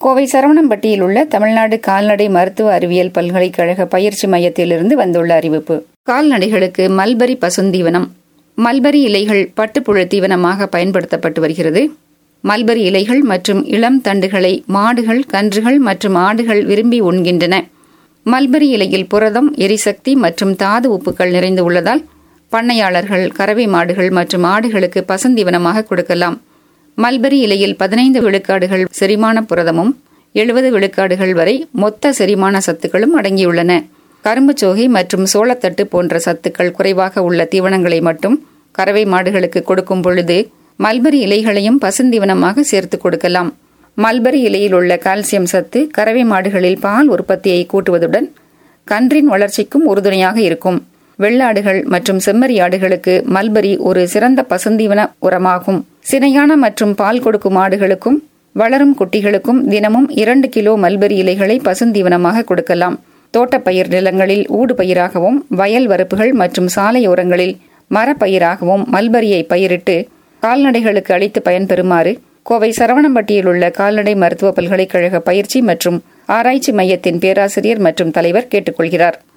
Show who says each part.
Speaker 1: கோவை சரவணம்பட்டியில் உள்ள தமிழ்நாடு கால்நடை மருத்துவ அறிவியல் பல்கலைக்கழக பயிற்சி மையத்திலிருந்து வந்துள்ள அறிவிப்பு கால்நடைகளுக்கு மல்பரி பசுந்தீவனம் மல்பரி இலைகள் பட்டுப்புழு தீவனமாக பயன்படுத்தப்பட்டு வருகிறது மல்பரி இலைகள் மற்றும் இளம் தண்டுகளை மாடுகள் கன்றுகள் மற்றும் ஆடுகள் விரும்பி உண்கின்றன மல்பரி இலையில் புரதம் எரிசக்தி மற்றும் தாது உப்புக்கள் நிறைந்து உள்ளதால் பண்ணையாளர்கள் கறவை மாடுகள் மற்றும் ஆடுகளுக்கு பசுந்தீவனமாக கொடுக்கலாம் மல்பரி இலையில் பதினைந்து விழுக்காடுகள் செரிமான புரதமும் எழுபது விழுக்காடுகள் வரை மொத்த செரிமான சத்துக்களும் அடங்கியுள்ளன கரும்புச்சோகை மற்றும் சோளத்தட்டு போன்ற சத்துக்கள் குறைவாக உள்ள தீவனங்களை மட்டும் கறவை மாடுகளுக்கு கொடுக்கும் பொழுது மல்பரி இலைகளையும் பசுந்தீவனமாக சேர்த்து கொடுக்கலாம் மல்பரி இலையில் உள்ள கால்சியம் சத்து கறவை மாடுகளில் பால் உற்பத்தியை கூட்டுவதுடன் கன்றின் வளர்ச்சிக்கும் உறுதுணையாக இருக்கும் வெள்ளாடுகள் மற்றும் செம்மறி ஆடுகளுக்கு மல்பரி ஒரு சிறந்த பசுந்தீவன உரமாகும் சினையான மற்றும் பால் கொடுக்கும் ஆடுகளுக்கும் வளரும் குட்டிகளுக்கும் தினமும் இரண்டு கிலோ மல்பரி இலைகளை பசுந்தீவனமாக கொடுக்கலாம் தோட்டப்பயிர் நிலங்களில் ஊடு பயிராகவும் வயல் வரப்புகள் மற்றும் சாலையோரங்களில் மரப்பயிராகவும் மல்பரியை பயிரிட்டு கால்நடைகளுக்கு அளித்து பயன்பெறுமாறு கோவை சரவணம்பட்டியில் உள்ள கால்நடை மருத்துவ பல்கலைக்கழக பயிற்சி மற்றும் ஆராய்ச்சி மையத்தின் பேராசிரியர் மற்றும் தலைவர் கேட்டுக்கொள்கிறார்